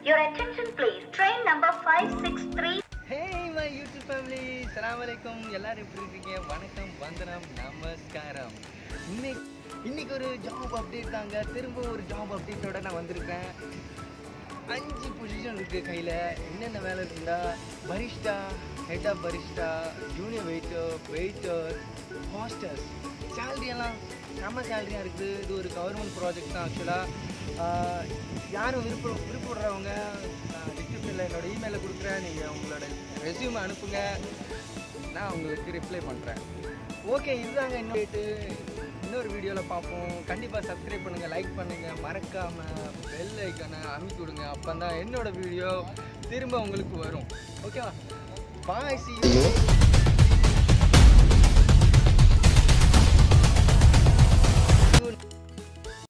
Your attention please. Train number 563 hey my YouTube family சலாம் அலைக்கும் எல்லாரும் எப்படி இருக்கீங்க வணக்கம் வந்தனம் நமஸ்காரம் இன்னைக்கு இன்னைக்கு ஒரு ஜாப் அப்டேட் தாங்க திரும்ப ஒரு ஜாப் அப்டேட்டோட நான் வந்திருக்கேன் அஞ்சு பொசிஷன் இருக்குது கையில் என்னென்ன வேலை இருக்குண்டா barista head of barista junior waiter waiter hosters சேலரியெல்லாம் செம்ம சேலரியாக இருக்குது இது ஒரு கவர்மெண்ட் ப்ராஜெக்ட் தான் ஆக்சுவலாக யாரும் விருப்ப விருப்பப்படுறவங்க நான் டிஸ்கிரிப்ஷனில் என்னோட இமெயிலை கொடுக்குறேன் நீங்கள் உங்களோட ரெஸ்யூமை அனுப்புங்க நான் உங்களுக்கு ரிப்ளை பண்ணுறேன் ஓகே இதுதாங்க இன்னொரு இன்னொரு வீடியோவில் பார்ப்போம் கண்டிப்பாக சப்ஸ்கிரைப் பண்ணுங்கள் லைக் பண்ணுங்கள் மறக்காமல் பெல் ஐக்கனை அமைக்கி விடுங்க அப்போ தான் என்னோட வீடியோ திரும்ப உங்களுக்கு வரும் ஓகேவா பாய் சி